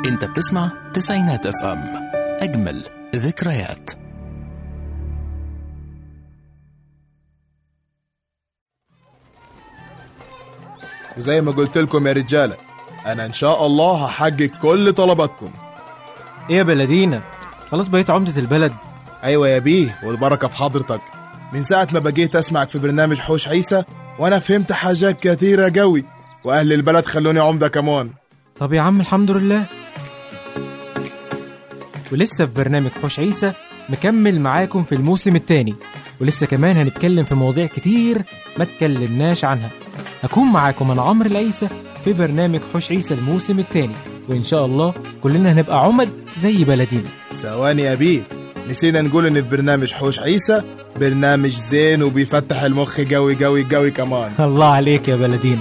انت بتسمع تسعينات اف ام اجمل ذكريات وزي ما قلت لكم يا رجالة أنا إن شاء الله هحقق كل طلباتكم ايه يا بلدينا خلاص بقيت عمدة البلد أيوة يا بيه والبركة في حضرتك من ساعة ما بقيت أسمعك في برنامج حوش عيسى وأنا فهمت حاجات كثيرة قوي وأهل البلد خلوني عمدة كمان طب يا عم الحمد لله ولسه في برنامج حوش عيسى مكمل معاكم في الموسم الثاني ولسه كمان هنتكلم في مواضيع كتير ما اتكلمناش عنها هكون معاكم انا عمرو العيسى في برنامج حوش عيسى الموسم الثاني وان شاء الله كلنا هنبقى عمد زي بلدينا ثواني يا بيه نسينا نقول إن في برنامج حوش عيسى برنامج زين وبيفتح المخ قوي قوي قوي كمان الله عليك يا بلدينا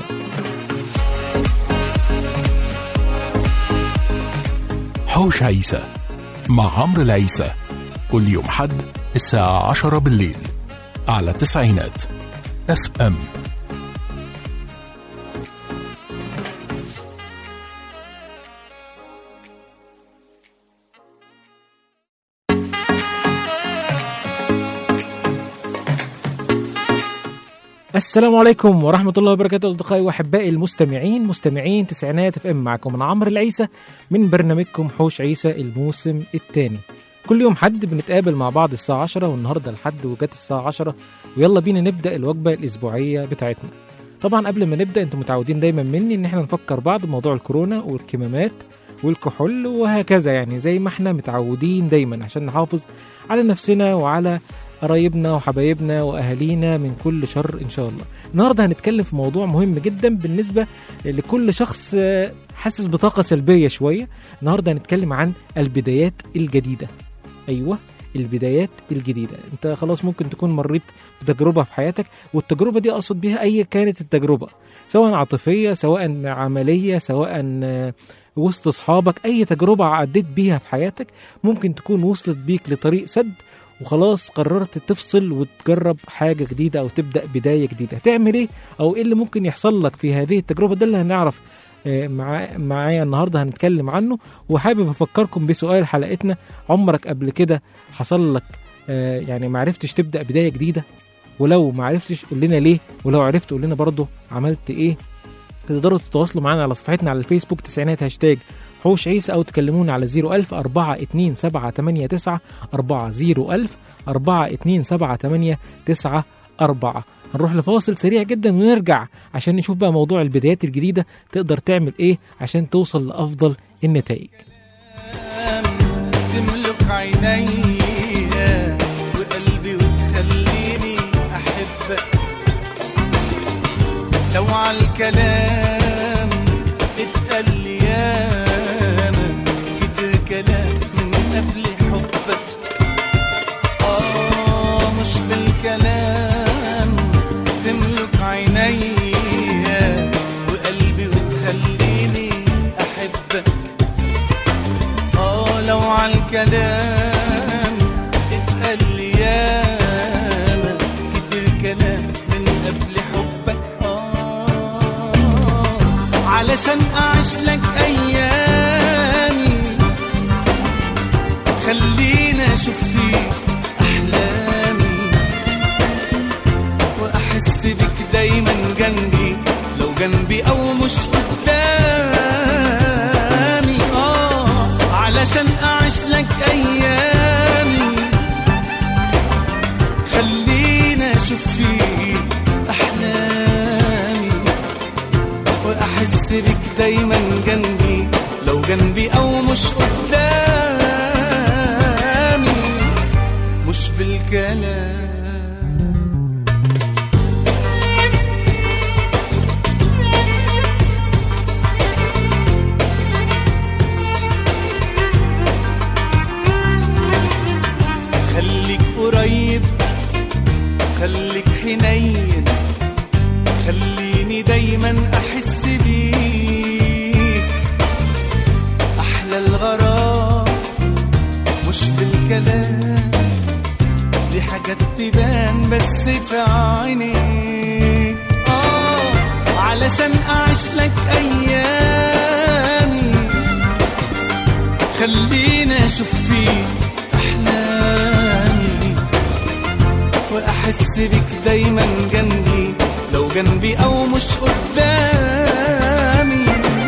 حوش عيسى مع عمرو العيسى كل يوم حد الساعة عشرة بالليل على تسعينات اف ام السلام عليكم ورحمة الله وبركاته أصدقائي وأحبائي المستمعين مستمعين تسعينات اف ام معكم أنا عمرو العيسى من برنامجكم حوش عيسى الموسم الثاني كل يوم حد بنتقابل مع بعض الساعة 10 والنهاردة الحد وجت الساعة 10 ويلا بينا نبدأ الوجبة الأسبوعية بتاعتنا طبعا قبل ما نبدأ انتم متعودين دايما مني ان احنا نفكر بعض بموضوع الكورونا والكمامات والكحول وهكذا يعني زي ما احنا متعودين دايما عشان نحافظ على نفسنا وعلى قرايبنا وحبايبنا واهالينا من كل شر ان شاء الله. النهارده هنتكلم في موضوع مهم جدا بالنسبه لكل شخص آه، حاسس بطاقه سلبيه شويه. النهارده هنتكلم عن البدايات الجديده. ايوه البدايات الجديده، انت خلاص ممكن تكون مريت بتجربه في حياتك والتجربه دي اقصد بيها اي كانت التجربه سواء عاطفيه سواء عمليه سواء آه، وسط اصحابك اي تجربه عديت بيها في حياتك ممكن تكون وصلت بيك لطريق سد وخلاص قررت تفصل وتجرب حاجة جديدة أو تبدأ بداية جديدة هتعمل إيه أو إيه اللي ممكن يحصل لك في هذه التجربة ده اللي هنعرف آه، مع- معايا النهاردة هنتكلم عنه وحابب أفكركم بسؤال حلقتنا عمرك قبل كده حصل لك آه، يعني معرفتش تبدأ بداية جديدة ولو معرفتش قول لنا ليه ولو عرفت قول لنا برضه عملت إيه تقدروا تتواصلوا معنا على صفحتنا على الفيسبوك تسعينات هاشتاج حوش عيسى أو تكلمونا على 01000 42789 40100 42789 هنروح لفاصل سريع جدا ونرجع عشان نشوف بقى موضوع البدايات الجديدة تقدر تعمل ايه عشان توصل لأفضل النتائج تملك عيني وقلبي وتخليني احبك لو عالكلام اتقال لي ياما كتر كلام من قبل حبك اه مش بالكلام تملك عيني وقلبي وتخليني احبك اه لو عالكلام اتقال لي ياما كتير كلام من قبل حبك اه علشان اعيش لك ايامي خلينا اشوف فيك احلامي واحس بك دايما جنبي لو جنبي او مش قدامي اه علشان اعيش لك ايامي خلينا اشوف فيك احلامي واحس بك دايما جنبي لو جنبي او مش قدامي مش بالكلام خليك قريب خليك حنين خليني دايما احس بيك احلى الغرام مش بالكلام دي حاجات تبان بس في عينيك اه علشان اعيش لك ايامي خليني اشوف فيك احلامي واحس بيك دايما جنبي لو جنبي او مش قدامي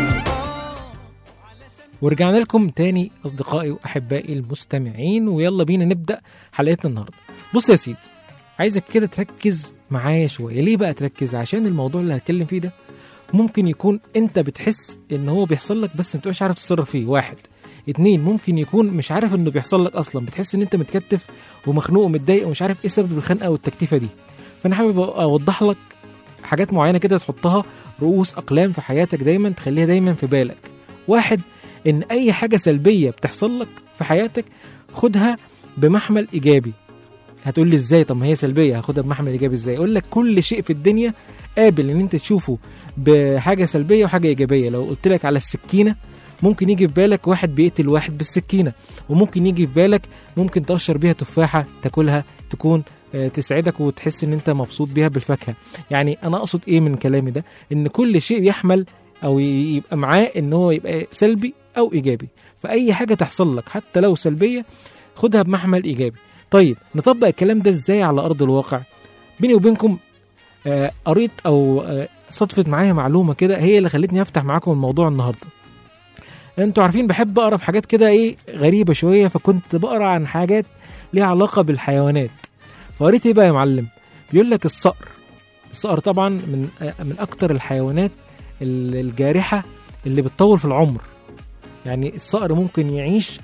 ورجعنا لكم تاني أصدقائي وأحبائي المستمعين ويلا بينا نبدأ حلقتنا النهاردة بص يا سيدي عايزك كده تركز معايا شوية ليه بقى تركز عشان الموضوع اللي هتكلم فيه ده ممكن يكون انت بتحس ان هو بيحصل لك بس ما بتبقاش عارف تتصرف فيه واحد اتنين ممكن يكون مش عارف انه بيحصل لك اصلا بتحس ان انت متكتف ومخنوق ومتضايق ومش عارف ايه سبب الخنقه والتكتيفه دي فانا حابب اوضح لك حاجات معينه كده تحطها رؤوس اقلام في حياتك دايما تخليها دايما في بالك واحد ان اي حاجه سلبيه بتحصل لك في حياتك خدها بمحمل ايجابي هتقول لي ازاي طب ما هي سلبيه هاخدها بمحمل ايجابي ازاي اقول لك كل شيء في الدنيا قابل ان انت تشوفه بحاجه سلبيه وحاجه ايجابيه لو قلت لك على السكينه ممكن يجي في بالك واحد بيقتل واحد بالسكينه وممكن يجي في بالك ممكن تقشر بيها تفاحه تاكلها تكون آه، تسعدك وتحس ان انت مبسوط بيها بالفاكهه يعني انا اقصد ايه من كلامي ده ان كل شيء يحمل او ي- يبقى معاه ان هو يبقى سلبي او ايجابي فاي حاجه تحصل لك حتى لو سلبيه خدها بمحمل ايجابي طيب نطبق الكلام ده ازاي على ارض الواقع بيني وبينكم آه، قريت او آه، صدفت معايا معلومه كده هي اللي خلتني افتح معاكم الموضوع النهارده انتوا عارفين بحب اقرا في حاجات كده ايه غريبه شويه فكنت بقرا عن حاجات ليها علاقه بالحيوانات فقريت ايه بقى يا معلم بيقول لك الصقر الصقر طبعا من آه، من اكتر الحيوانات ال- الجارحه اللي بتطول في العمر يعني الصقر ممكن يعيش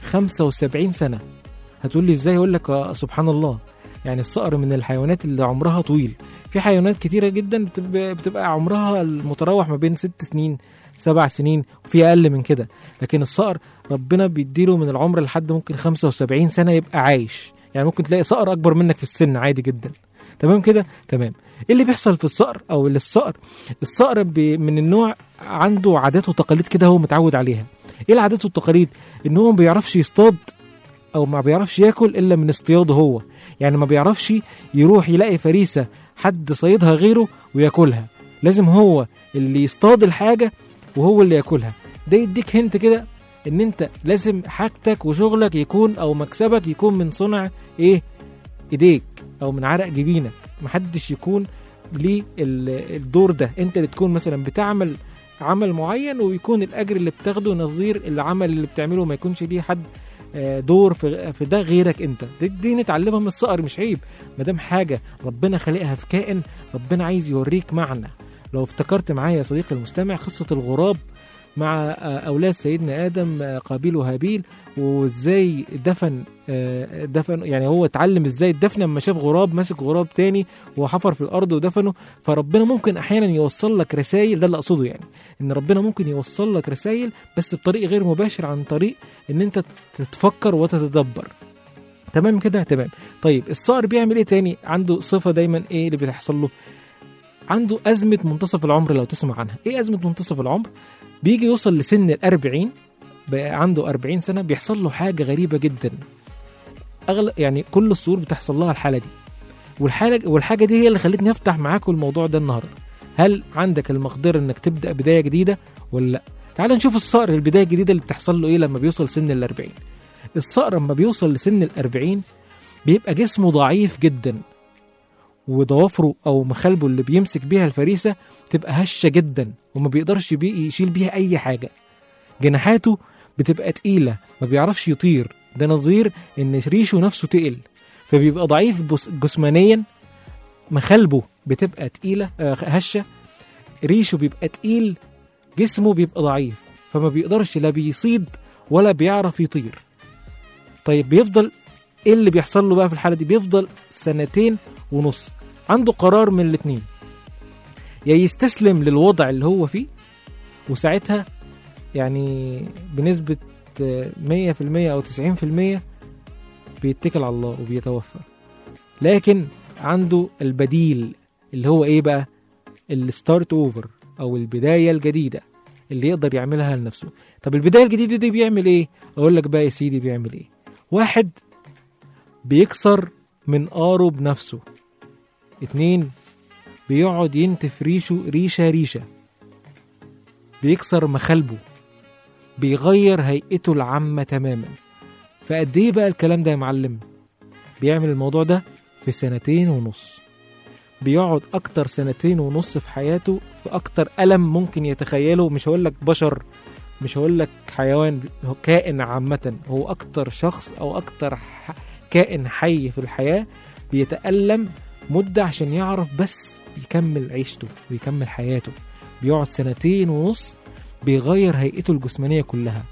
75 سنه هتقول لي ازاي اقول لك آه، سبحان الله يعني الصقر من الحيوانات اللي عمرها طويل في حيوانات كتيره جدا بتبقى, بتبقى عمرها المتراوح ما بين ست سنين سبع سنين وفي اقل من كده لكن الصقر ربنا بيديله من العمر لحد ممكن 75 سنه يبقى عايش يعني ممكن تلاقي صقر اكبر منك في السن عادي جدا تمام كده تمام ايه اللي بيحصل في الصقر او للصقر الصقر بي- من النوع عنده عادات وتقاليد كده هو متعود عليها ايه العادات والتقاليد ان هو ما بيعرفش يصطاد او ما بيعرفش ياكل الا من اصطياده هو يعني ما بيعرفش يروح يلاقي فريسه حد صيدها غيره وياكلها لازم هو اللي يصطاد الحاجه وهو اللي ياكلها ده يديك هنت كده ان انت لازم حاجتك وشغلك يكون او مكسبك يكون من صنع ايه ايديك او من عرق جبينك محدش يكون ليه ال- الدور ده انت اللي تكون مثلا بتعمل عمل معين ويكون الاجر اللي بتاخده نظير العمل اللي بتعمله ما يكونش ليه حد آه، دور في في ده غيرك انت دي, دي نتعلمها من الصقر مش عيب ما دام حاجه ربنا خالقها في كائن ربنا عايز يوريك معنى لو افتكرت معايا يا صديقي المستمع قصه الغراب مع آه، اولاد سيدنا ادم آه، قابيل وهابيل وازاي دفن آه، دفن يعني هو اتعلم ازاي الدفن لما شاف غراب ماسك غراب تاني وحفر في الارض ودفنه فربنا ممكن احيانا يوصل لك رسائل ده اللي اقصده يعني ان ربنا ممكن يوصل لك رسائل بس بطريق غير مباشر عن طريق ان انت تتفكر وتتدبر تمام كده تمام طيب الصقر بيعمل ايه تاني عنده صفه دايما ايه اللي بتحصل له عنده أزمة منتصف العمر لو تسمع عنها إيه أزمة منتصف العمر؟ بيجي يوصل لسن الأربعين بقى عنده أربعين سنة بيحصل له حاجة غريبة جدا أغلب يعني كل الصور بتحصل لها الحالة دي والحالة والحاجة دي هي اللي خلتني أفتح معاكم الموضوع ده النهاردة هل عندك المقدرة إنك تبدأ بداية جديدة ولا لأ؟ تعال نشوف الصقر البداية الجديدة اللي بتحصل له إيه لما بيوصل سن الأربعين الصقر لما بيوصل لسن الأربعين بيبقى جسمه ضعيف جدا وضوافره او مخالبه اللي بيمسك بيها الفريسه تبقى هشه جدا وما بيقدرش بي يشيل بيها اي حاجه جناحاته بتبقى تقيله ما بيعرفش يطير ده نظير ان ريشه نفسه تقل فبيبقى ضعيف بس- جسمانيا مخالبه بتبقى تقيله آه، هشه ريشه بيبقى تقيل جسمه بيبقى ضعيف فما بيقدرش لا بيصيد ولا بيعرف يطير طيب بيفضل ايه اللي بيحصل له بقى في الحاله دي بيفضل سنتين ونص عنده قرار من الاتنين يا يستسلم للوضع اللي هو فيه وساعتها يعني بنسبة آه، 100% أو 90% بيتكل على الله وبيتوفى لكن عنده البديل اللي هو ايه بقى الستارت اوفر او البداية الجديدة اللي يقدر يعملها لنفسه طب البداية الجديدة دي بيعمل ايه اقول لك بقى يا سيدي بيعمل ايه واحد بيكسر من قاره بنفسه اتنين بيقعد ينتف ريشه ريشة ريشة بيكسر مخالبه بيغير هيئته العامة تماما فقد ايه بقى الكلام ده يا معلم بيعمل الموضوع ده في سنتين ونص بيقعد اكتر سنتين ونص في حياته في اكتر ألم ممكن يتخيله مش هقول لك بشر مش هقول لك حيوان هو كائن عامة هو اكتر شخص او اكتر ح- كائن حي في الحياة بيتألم مدة عشان يعرف بس يكمل عيشته ويكمل حياته بيقعد سنتين ونص بيغير هيئته الجسمانية كلها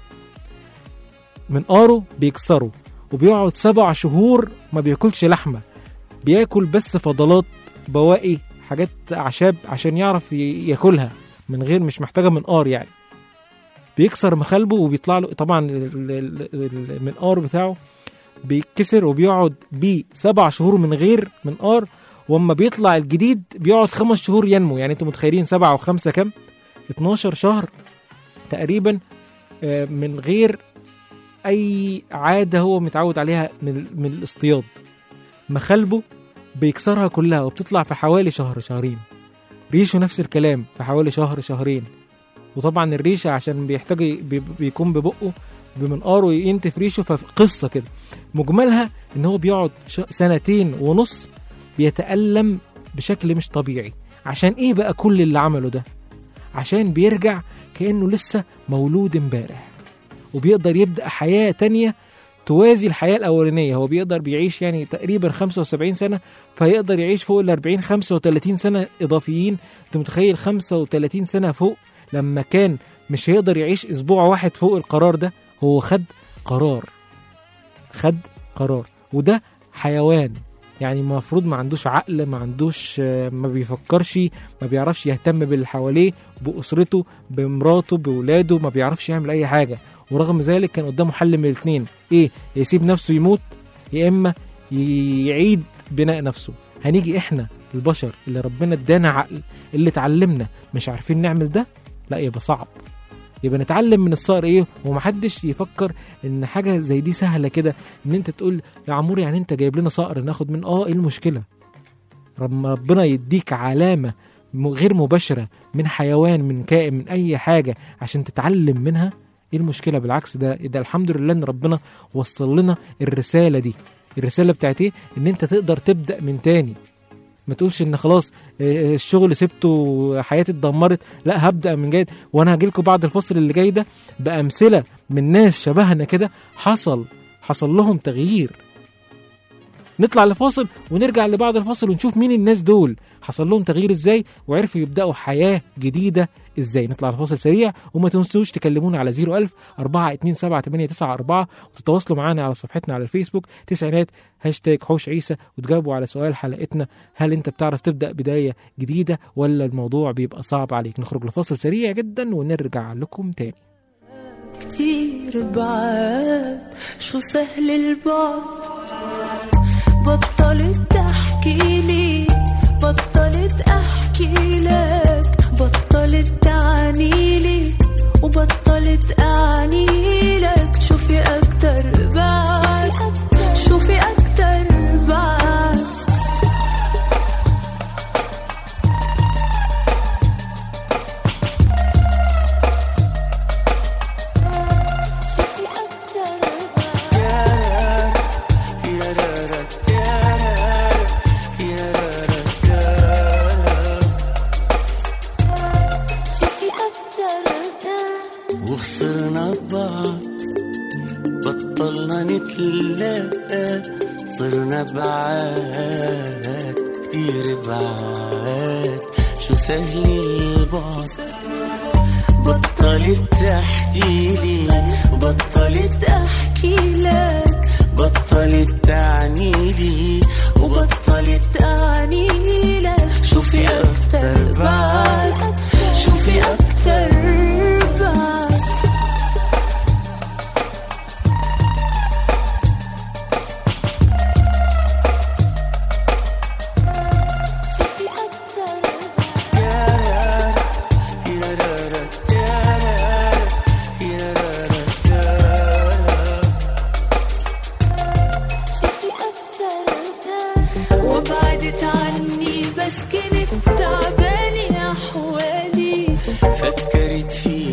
منقاره بيكسره وبيقعد سبع شهور ما بياكلش لحمة بياكل بس فضلات بواقي حاجات أعشاب عشان يعرف ي- ياكلها من غير مش محتاجة منقار يعني بيكسر مخالبه وبيطلع له طبعا ال- ال- ال- المنقار بتاعه بيتكسر وبيقعد بيه سبع شهور من غير منقار واما بيطلع الجديد بيقعد خمس شهور ينمو يعني انتوا متخيلين سبعة وخمسة كام 12 شهر تقريبا آه، من غير اي عاده هو متعود عليها من من الاصطياد مخالبه بيكسرها كلها وبتطلع في حوالي شهر شهرين ريشه نفس الكلام في حوالي شهر شهرين وطبعا الريشه عشان بيحتاج ي- بي- بيكون ببقه بمنقاره ينتف ريشه فقصه كده مجملها ان هو بيقعد ش- سنتين ونص بيتألم بشكل مش طبيعي عشان ايه بقى كل اللي عمله ده عشان بيرجع كأنه لسه مولود امبارح وبيقدر يبدأ حياة تانية توازي الحياة الأولانية هو بيقدر بيعيش يعني تقريبا 75 سنة فيقدر يعيش فوق ال 40 35 سنة إضافيين أنت متخيل 35 سنة فوق لما كان مش هيقدر يعيش أسبوع واحد فوق القرار ده هو خد قرار خد قرار وده حيوان يعني المفروض ما عندوش عقل ما عندوش آه، ما بيفكرش ما بيعرفش يهتم باللي حواليه بأسرته بمراته بولاده ما بيعرفش يعمل أي حاجة ورغم ذلك كان قدامه حل من الاثنين ايه يسيب نفسه يموت يا اما ي- يعيد بناء نفسه هنيجي احنا البشر اللي ربنا ادانا عقل اللي اتعلمنا مش عارفين نعمل ده لا يبقى صعب يبقى نتعلم من الصقر ايه ومحدش يفكر ان حاجه زي دي سهله كده ان انت تقول يا عمور يعني انت جايب لنا صقر ناخد من اه ايه المشكله رب- ربنا يديك علامه م- غير مباشره من حيوان من كائن من اي حاجه عشان تتعلم منها ايه المشكله بالعكس ده ده الحمد لله ان ربنا وصل لنا الرساله دي الرساله بتاعت ايه ان انت تقدر تبدا من تاني ما تقولش ان خلاص آه، الشغل سبته حياتي اتدمرت لا هبدا من جديد وانا هاجي لكم بعد الفصل اللي جاي ده بامثله من ناس شبهنا كده حصل حصل لهم تغيير نطلع لفاصل ونرجع لبعد الفاصل ونشوف مين الناس دول حصل لهم تغيير ازاي وعرفوا يبداوا حياه جديده ازاي نطلع لفاصل سريع وما تنسوش تكلمونا على 01000 427 وتتواصلوا معانا على صفحتنا على الفيسبوك تسعينات هاشتاج حوش عيسى وتجاوبوا على سؤال حلقتنا هل انت بتعرف تبدا بدايه جديده ولا الموضوع بيبقى صعب عليك نخرج لفاصل سريع جدا ونرجع لكم تاني كتير بعاد شو سهل البعد بطلت تحكي لي بطلت احكي لك بطلت تعني لي وبطلت اعني لك شوفي اكتر بعد شوفي اكتر بعد شوفي اكتر بعد شوفي اكتر بعد وخسرنا بعض بطلنا نتلاقى صرنا بعاد كتير بعاد شو سهل البعد بطلت تحكي لي بطلت احكي لك بطلت تعني لي وبطلت اعني لك شوفي اكتر بعد شوفي اكتر بعد شوفي اكتر بعد شوفي أكتر وبعدت عني بس كنت تعبانة أحوالي فكرت فيك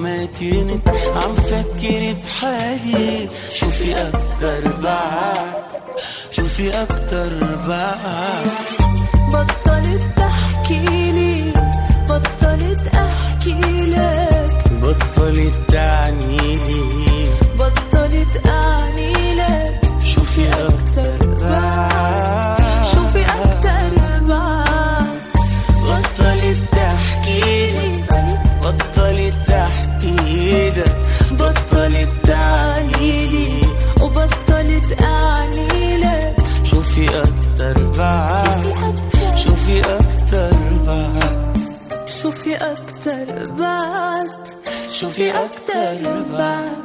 ما كنت عم فكر بحالي شوفي أكتر بعد شوفي أكتر بعد بطلت تحكي لي بطلت احكي لك بطلت تعني لي بطلت اعني لك شوفي أكتر بعد شوفي اكتر بعد بطلت تحكي لي بطلت تحكي لك بطلت تعني لي وبطلت اعني لك شوفي أكتر بعد شوفي أكتر بعد شوفي اكتر بعد شوفي أكتر بعد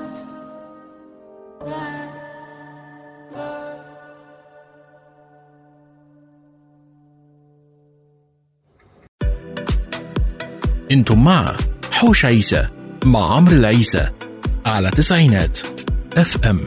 انتم مع حوش عيسى مع عمرو العيسى على تسعينات اف ام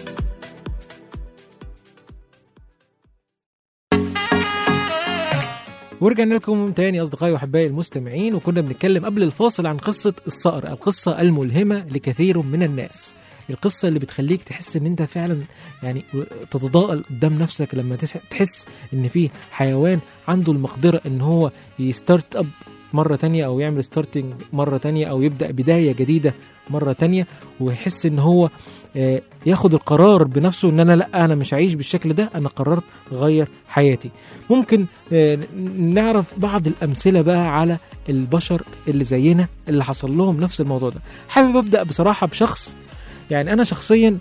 ورجعنا لكم تاني اصدقائي واحبائي المستمعين وكنا بنتكلم قبل الفاصل عن قصه الصقر القصه الملهمه لكثير من الناس القصه اللي بتخليك تحس ان انت فعلا يعني تتضاءل قدام نفسك لما تس- تحس ان في حيوان عنده المقدره ان هو يستارت اب مره تانية او يعمل ستارتنج مره تانية او يبدا بدايه جديده مره تانية ويحس ان هو آه، ياخد القرار بنفسه ان انا لا انا مش هعيش بالشكل ده انا قررت اغير حياتي ممكن آه، نعرف بعض الامثله بقى على البشر اللي زينا اللي حصل لهم نفس الموضوع ده حابب ابدا بصراحه بشخص يعني انا شخصيا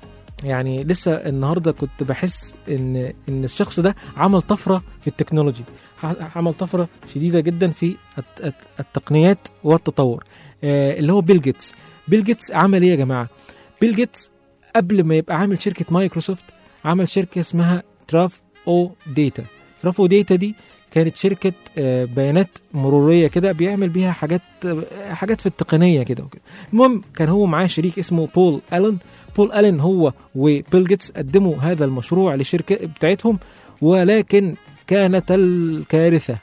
يعني لسه النهارده كنت بحس ان ان الشخص ده عمل طفره في التكنولوجي ح- عمل طفره شديده جدا في الت- الت- التقنيات والتطور آه، اللي هو بيل جيتس بيل جيتس عمل ايه يا جماعه بيل جيتس قبل ما يبقى عامل شركه مايكروسوفت عمل شركه اسمها تراف او ديتا تراف او ديتا دي كانت شركه آه، بيانات مروريه كده بيعمل بيها حاجات آه، حاجات في التقنيه كده وكده المهم كان هو معاه شريك اسمه بول الن بول الن هو وبيل جيتس قدموا هذا المشروع للشركه بتاعتهم ولكن كانت الكارثه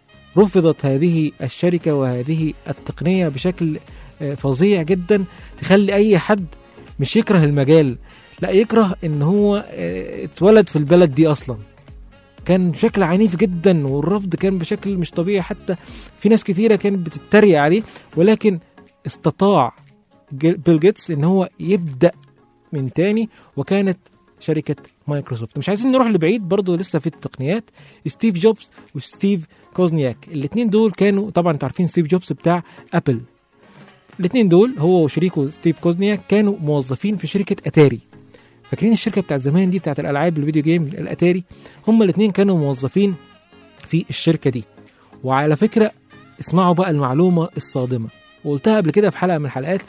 رفضت هذه الشركه وهذه التقنيه بشكل آه، فظيع جدا تخلي اي حد مش يكره المجال لا يكره ان هو آه، اتولد في البلد دي اصلا كان بشكل عنيف جدا والرفض كان بشكل مش طبيعي حتى في ناس كتيره كانت بتتريق عليه ولكن استطاع جيل- بيل جيتس ان هو يبدا من تاني وكانت شركه مايكروسوفت مش عايزين نروح لبعيد برضه لسه في التقنيات ستيف جوبز وستيف كوزنياك الاثنين دول كانوا طبعا انتوا عارفين ستيف جوبز بتاع ابل الاثنين دول هو وشريكه ستيف كوزنياك كانوا موظفين في شركه اتاري فاكرين الشركه بتاعت زمان دي بتاعت الالعاب الفيديو جيم الاتاري هما الاثنين كانوا موظفين في الشركه دي وعلى فكره اسمعوا بقى المعلومه الصادمه وقلتها قبل كده في حلقه من الحلقات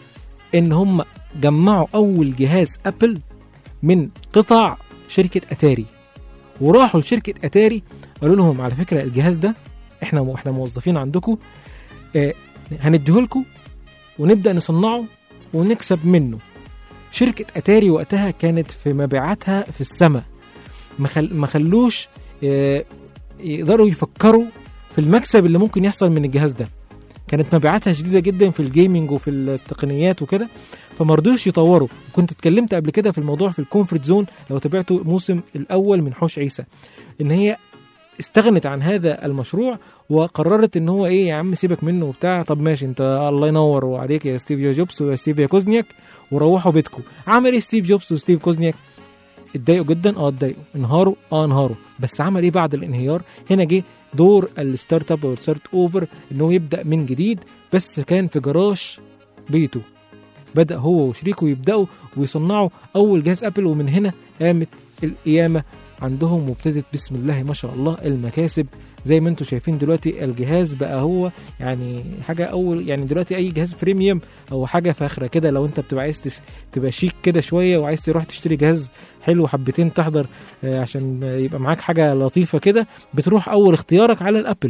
ان هم جمعوا اول جهاز ابل من قطع شركه اتاري وراحوا لشركه اتاري قالوا لهم على فكره الجهاز ده احنا احنا موظفين عندكم آه هنديهولكم ونبدا نصنعه ونكسب منه شركه اتاري وقتها كانت في مبيعاتها في السماء ما خل... ما خلوش آه، يقدروا يفكروا في المكسب اللي ممكن يحصل من الجهاز ده كانت مبيعاتها شديده جدا في الجيمنج وفي التقنيات وكده فما رضوش يطوروا كنت اتكلمت قبل كده في الموضوع في الكونفرت زون لو تابعتوا الموسم الاول من حوش عيسى ان هي استغنت عن هذا المشروع وقررت ان هو ايه يا عم سيبك منه وبتاع طب ماشي انت الله ينور وعليك يا ستيف جوبز ويا ستيف يا كوزنياك وروحوا بيتكم عمل ايه ستيف جوبز وستيف كوزنياك اتضايقوا جدا اه اتضايقوا انهاروا اه انهاروا بس عمل ايه بعد الانهيار هنا جه دور الستارت اب او الستارت اوفر انه يبدا من جديد بس كان في جراج بيته بدا هو وشريكه يبداوا ويصنعوا اول جهاز ابل ومن هنا قامت القيامه عندهم وابتدت بسم الله ما شاء الله المكاسب زي ما انتم شايفين دلوقتي الجهاز بقى هو يعني حاجه اول يعني دلوقتي اي جهاز بريميوم او حاجه فاخره كده لو انت بتبقى عايز تس- تبقى شيك كده شويه وعايز تروح تشتري جهاز حلو حبتين تحضر آه، عشان يبقى معاك حاجه لطيفه كده بتروح اول اختيارك على الابل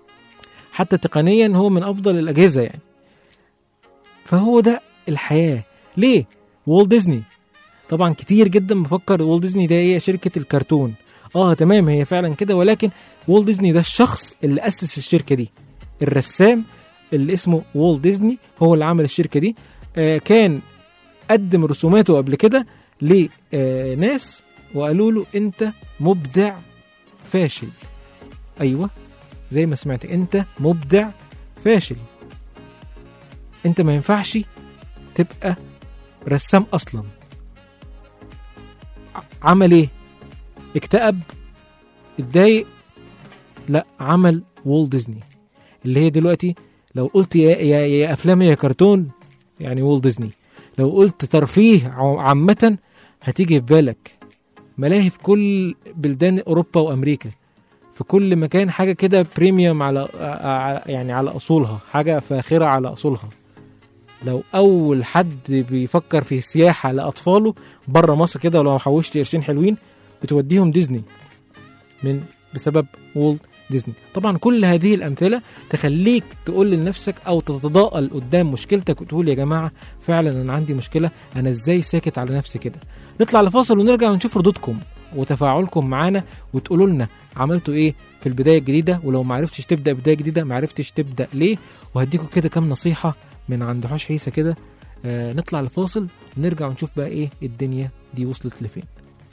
حتى تقنيا هو من افضل الاجهزه يعني فهو ده الحياه ليه والت ديزني طبعا كتير جدا بفكر والت ديزني ده هي شركه الكرتون اه تمام هي فعلا كده ولكن والت ديزني ده الشخص اللي اسس الشركه دي الرسام اللي اسمه وول ديزني هو اللي عمل الشركه دي آه كان قدم رسوماته قبل كده لناس وقالوا له انت مبدع فاشل ايوه زي ما سمعت انت مبدع فاشل انت ما ينفعش تبقى رسام اصلا ع- عمل ايه اكتئب اتضايق لا عمل وول ديزني اللي هي دلوقتي لو قلت يا, يا, يا افلام يا كرتون يعني وول ديزني لو قلت ترفيه ع- عامة هتيجي في بالك ملاهي في كل بلدان اوروبا وامريكا في كل مكان حاجه كده بريميوم على ع- يعني على اصولها حاجه فاخره على اصولها لو اول حد بيفكر في السياحه لاطفاله بره مصر كده ولو حوشت قرشين حلوين بتوديهم ديزني من بسبب وولت ديزني طبعا كل هذه الامثله تخليك تقول لنفسك او تتضاءل قدام مشكلتك وتقول يا جماعه فعلا انا عندي مشكله انا ازاي ساكت على نفسي كده نطلع لفاصل ونرجع ونشوف ردودكم وتفاعلكم معانا وتقولوا لنا عملتوا ايه في البدايه الجديده ولو ما عرفتش تبدا بدايه جديده ما عرفتش تبدا ليه وهديكم كده كام نصيحه من عند حوش عيسى كده آه نطلع لفاصل ونرجع ونشوف بقى ايه الدنيا دي وصلت لفين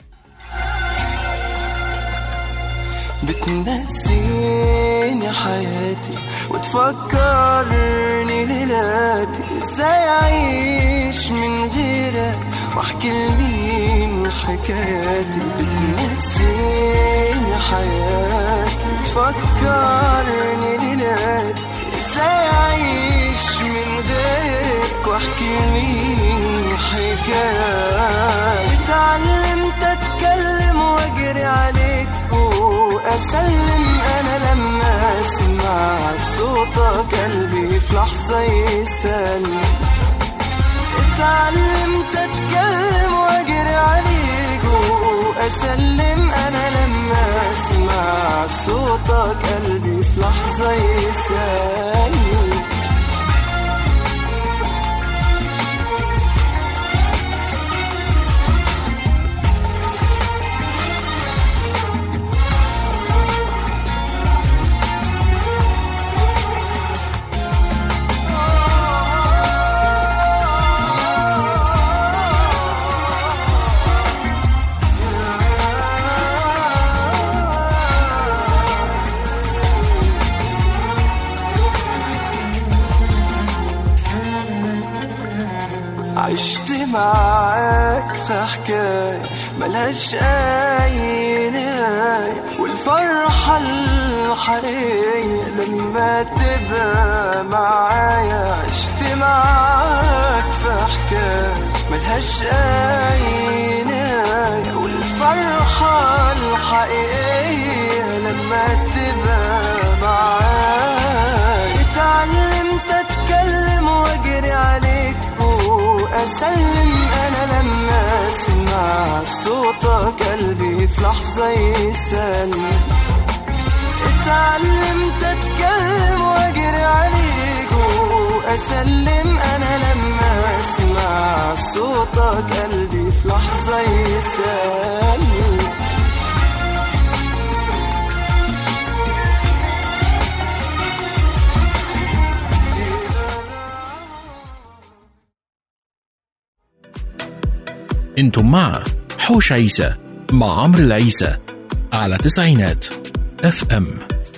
بتنسيني حياتي وتفكرني ليلاتي ازاي اعيش من غيرك واحكي لمين حكاياتي بتنسيني حياتي وتفكرني ليلاتي ازاي اعيش من غيرك واحكي لمين حكاياتي اتعلمت اتكلم واجري عليك واسلم انا لما اسمع صوتك قلبي في لحظه يسلم اتعلمت اتكلم واجري عليك واسلم انا لما اسمع صوتك قلبي في لحظه يسلم عشت معاك في حكاية ملهاش أي نهاية والفرحة الحقيقية لما تبقى معايا عشت معاك في حكاية ملهاش أي نهاية والفرحة الحقيقية لما تبقى معايا اتعلمت أتكلم وأجري عليك وأسلم أنا لما أسمع صوتك قلبي في لحظة يسلم اتعلمت أتكلم وأجري عليك وأسلم أنا لما أسمع صوتك قلبي في لحظة يسلم انتم مع حوش عيسى مع عمرو العيسى على تسعينات اف ام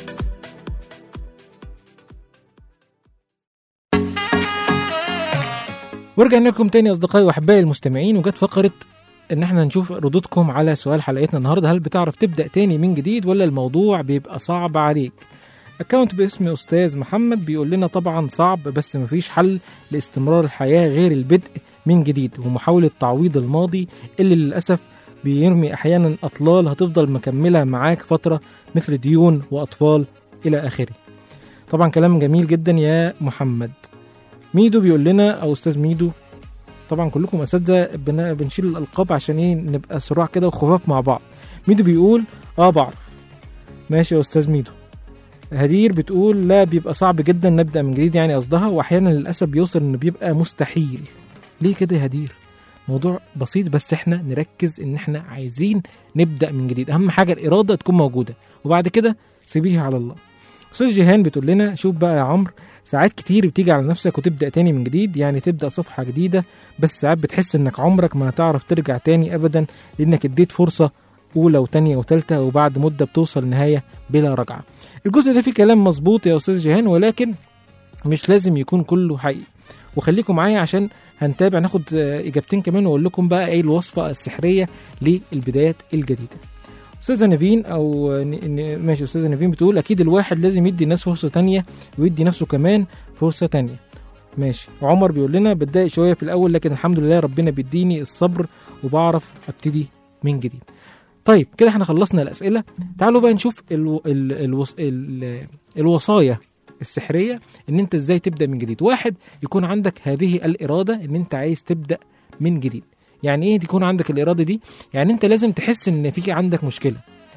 ورجعنا لكم تاني اصدقائي واحبائي المستمعين وجت فقره ان احنا نشوف ردودكم على سؤال حلقتنا النهارده هل بتعرف تبدا تاني من جديد ولا الموضوع بيبقى صعب عليك اكونت باسم استاذ محمد بيقول لنا طبعا صعب بس مفيش حل لاستمرار الحياه غير البدء من جديد ومحاوله تعويض الماضي اللي للاسف بيرمي احيانا اطلال هتفضل مكمله معاك فتره مثل ديون واطفال الى اخره طبعا كلام جميل جدا يا محمد ميدو بيقول لنا او استاذ ميدو طبعا كلكم اساتذه بن- بنشيل الالقاب عشان ايه نبقى صراع كده وخفاف مع بعض ميدو بيقول اه بعرف ماشي يا استاذ ميدو هدير بتقول لا بيبقى صعب جدا نبدا من جديد يعني قصدها واحيانا للاسف بيوصل انه بيبقى مستحيل ليه كده يا هدير موضوع بسيط بس احنا نركز ان احنا عايزين نبدا من جديد اهم حاجه الاراده تكون موجوده وبعد كده سيبيها على الله استاذ جيهان بتقول لنا شوف بقى يا عمرو ساعات كتير بتيجي على نفسك وتبدا تاني من جديد يعني تبدا صفحه جديده بس ساعات بتحس انك عمرك ما هتعرف ترجع تاني ابدا لانك اديت فرصه اولى وتانية وتالتة وبعد مده بتوصل نهايه بلا رجعه الجزء ده فيه كلام مظبوط يا استاذ جيهان ولكن مش لازم يكون كله حقيقي وخليكم معايا عشان هنتابع ناخد آه، اجابتين كمان واقول لكم بقى ايه الوصفه السحريه للبدايات الجديده استاذه نيفين او ن- ن- ماشي استاذه نيفين بتقول اكيد الواحد لازم يدي الناس فرصه تانية ويدي نفسه كمان فرصه تانية ماشي وعمر بيقول لنا بتضايق شويه في الاول لكن الحمد لله ربنا بيديني الصبر وبعرف ابتدي من جديد طيب كده احنا خلصنا الاسئله تعالوا بقى نشوف الو... ال... الوص... ال... الوصايا السحريه ان انت ازاي تبدا من جديد واحد يكون عندك هذه الاراده ان انت عايز تبدا من جديد يعني ايه تكون عندك الاراده دي يعني انت لازم تحس ان في عندك مشكله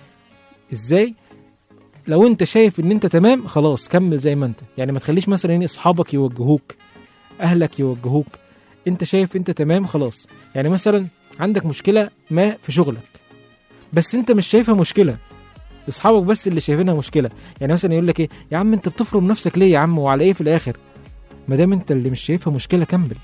ازاي لو انت شايف ان انت تمام خلاص كمل زي ما انت يعني ما تخليش مثلا إيه اصحابك يوجهوك اهلك يوجهوك انت شايف انت تمام خلاص يعني مثلا عندك مشكله ما في شغلك بس انت مش شايفها مشكله اصحابك بس اللي شايفينها مشكله يعني مثلا يقول لك ايه يا عم انت بتفرم نفسك ليه يا عم وعلى ايه في الاخر ما دام انت اللي مش شايفها مشكله كمل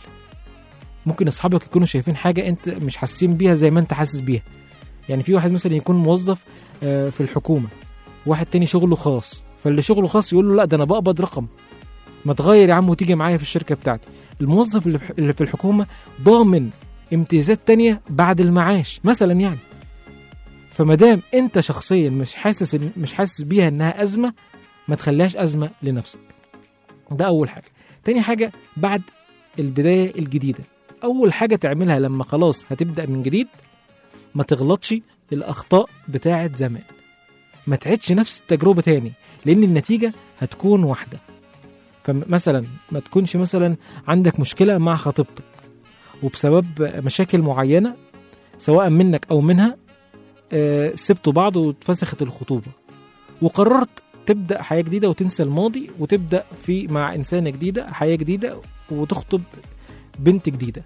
ممكن اصحابك يكونوا شايفين حاجه انت مش حاسين بيها زي ما انت حاسس بيها يعني في واحد مثلا يكون موظف آه، في الحكومه واحد تاني شغله خاص فاللي شغله خاص يقول له لا ده انا بقبض رقم ما تغير يا عم وتيجي معايا في الشركه بتاعتي الموظف اللي في اللي في الحكومه ضامن امتيازات تانية بعد المعاش مثلا يعني فما دام انت شخصيا مش حاسس إن- مش حاسس بيها انها ازمه ما تخليهاش ازمه لنفسك ده اول حاجه تاني حاجه بعد البدايه الجديده اول حاجه تعملها لما خلاص هتبدا من جديد ما تغلطش الاخطاء بتاعه زمان ما تعيدش نفس التجربه تاني لان النتيجه هتكون واحده فمثلا ما تكونش مثلا عندك مشكله مع خطيبتك وبسبب مشاكل معينه سواء منك او منها آه، سبتوا بعض واتفسخت الخطوبه وقررت تبدا حياه جديده وتنسى الماضي وتبدا في مع انسانه جديده حياه جديده وتخطب بنت جديده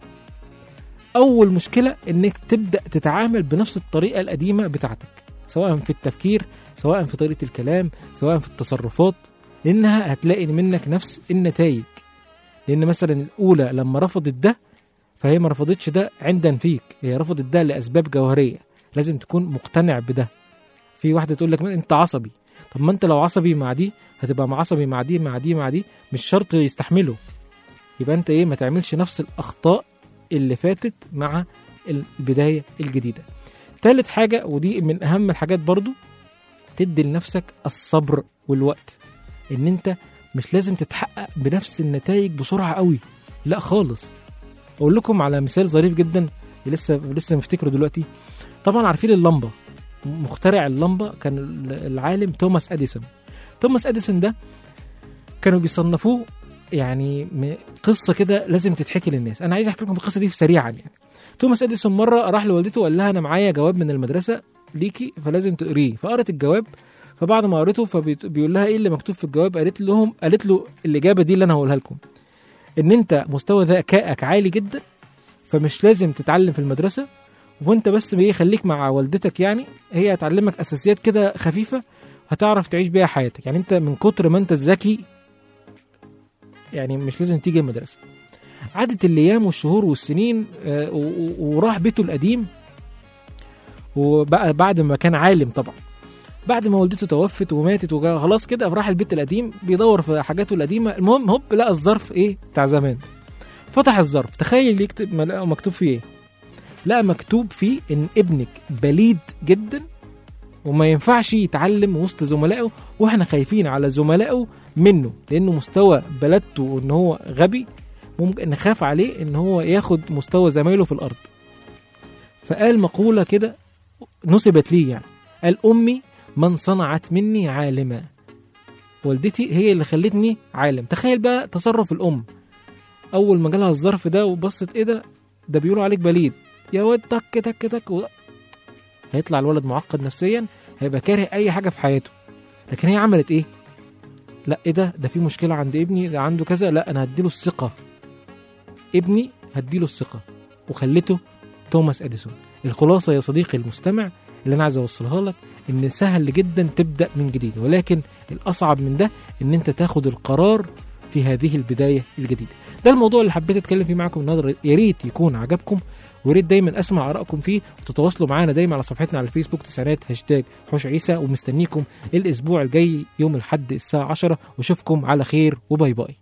اول مشكله انك تبدا تتعامل بنفس الطريقه القديمه بتاعتك سواء في التفكير سواء في طريقه الكلام سواء في التصرفات لانها هتلاقي منك نفس النتائج لان مثلا الاولى لما رفضت ده فهي ما رفضتش ده عندا فيك هي رفضت ده لاسباب جوهريه لازم تكون مقتنع بده في واحده تقول لك انت عصبي طب ما انت لو عصبي مع دي هتبقى مع عصبي مع دي مع دي مع دي مش شرط يستحملوا يبقى انت ايه ما تعملش نفس الاخطاء اللي فاتت مع البدايه الجديده تالت حاجه ودي من اهم الحاجات برضو تدي لنفسك الصبر والوقت ان انت مش لازم تتحقق بنفس النتائج بسرعه قوي لا خالص اقول لكم على مثال ظريف جدا لسه لسه مفتكره دلوقتي طبعا عارفين اللمبه مخترع اللمبه كان العالم توماس اديسون توماس اديسون ده كانوا بيصنفوه يعني م- قصه كده لازم تتحكي للناس انا عايز احكي لكم القصه دي سريعا يعني توماس اديسون مره راح لوالدته وقال لها انا معايا جواب من المدرسه ليكي فلازم تقريه فقرت الجواب فبعد ما قريته فبيقول لها ايه اللي مكتوب في الجواب قالت لهم قالت له الاجابه دي اللي انا هقولها لكم ان انت مستوى ذكائك عالي جدا فمش لازم تتعلم في المدرسه وانت بس ايه خليك مع والدتك يعني هي هتعلمك اساسيات كده خفيفه هتعرف تعيش بيها حياتك يعني انت من كتر ما انت ذكي يعني مش لازم تيجي المدرسه عدت الايام والشهور والسنين آه، و- و- وراح بيته القديم وبقى بعد ما كان عالم طبعا بعد ما والدته توفت وماتت وجا خلاص كده راح البيت القديم بيدور في حاجاته القديمه المهم هوب لقى الظرف ايه بتاع زمان فتح الظرف تخيل يكتب ما لقى مكتوب فيه ايه لقى مكتوب فيه ان ابنك بليد جدا وما ينفعش يتعلم وسط زملائه واحنا خايفين على زملائه منه لانه مستوى بلدته ان هو غبي ممكن نخاف عليه ان هو ياخد مستوى زمايله في الارض فقال مقولة كده نسبت لي يعني قال أمي من صنعت مني عالما والدتي هي اللي خلتني عالم تخيل بقى تصرف الأم أول ما جالها الظرف ده وبصت إيه ده ده بيقولوا عليك بليد يا واد تك تك تك و... هيطلع الولد معقد نفسيا هيبقى كاره أي حاجة في حياته لكن هي عملت إيه لا إيه ده ده في مشكلة عند ابني ده عنده كذا لا أنا هديله الثقة ابني هديله الثقة وخلته توماس اديسون الخلاصه يا صديقي المستمع اللي انا عايز اوصلها لك ان سهل جدا تبدا من جديد ولكن الاصعب من ده ان انت تاخد القرار في هذه البدايه الجديده ده الموضوع اللي حبيت اتكلم فيه معاكم النهارده يا ريت يكون عجبكم ويا ريت دايما اسمع ارائكم فيه وتتواصلوا معانا دايما على صفحتنا على الفيسبوك تسعينات هاشتاج حوش عيسى ومستنيكم الاسبوع الجاي يوم الاحد الساعه 10 واشوفكم على خير وباي باي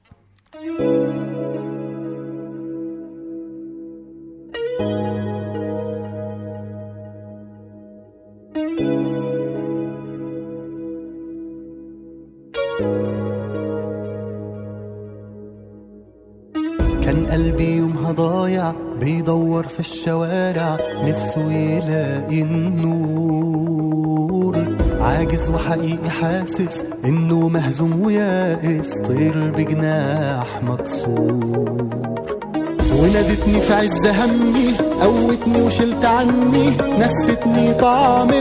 كان قلبي يومها ضايع بيدور في الشوارع نفسه يلاقي النور عاجز وحقيقي حاسس انه مهزوم ويائس طير بجناح مكسور ونادتني في عز همي قوتني وشلت عني نستني طعم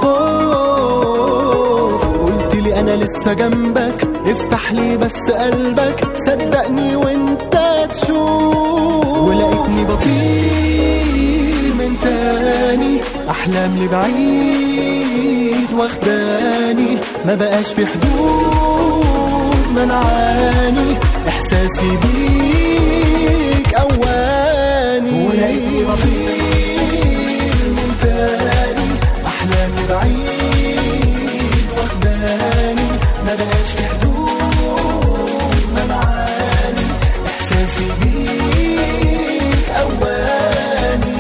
الخوف قلت لي انا لسه جنبك افتح لي بس قلبك صدقني وانت تشوف ولقيتني بطير من تاني احلام لبعيد واخداني ما بقاش في حدود منعاني احساسي بيك اواني ولقيتني بطير من تاني احلامي بعيد واخداني ما بقاش في حدود منعاني احساسي بيك اواني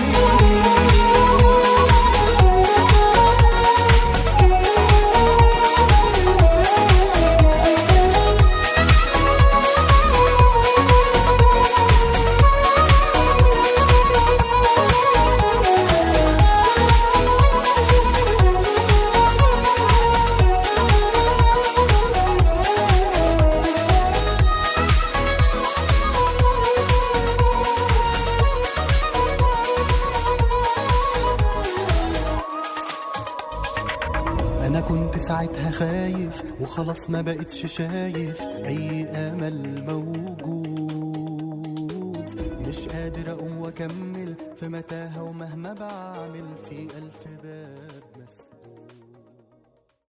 انا كنت ساعتها خايف وخلاص ما بقتش شايف اي امل موجود مش قادر اقوم واكمل في متاهه ومهما بعمل في الف باب مسدود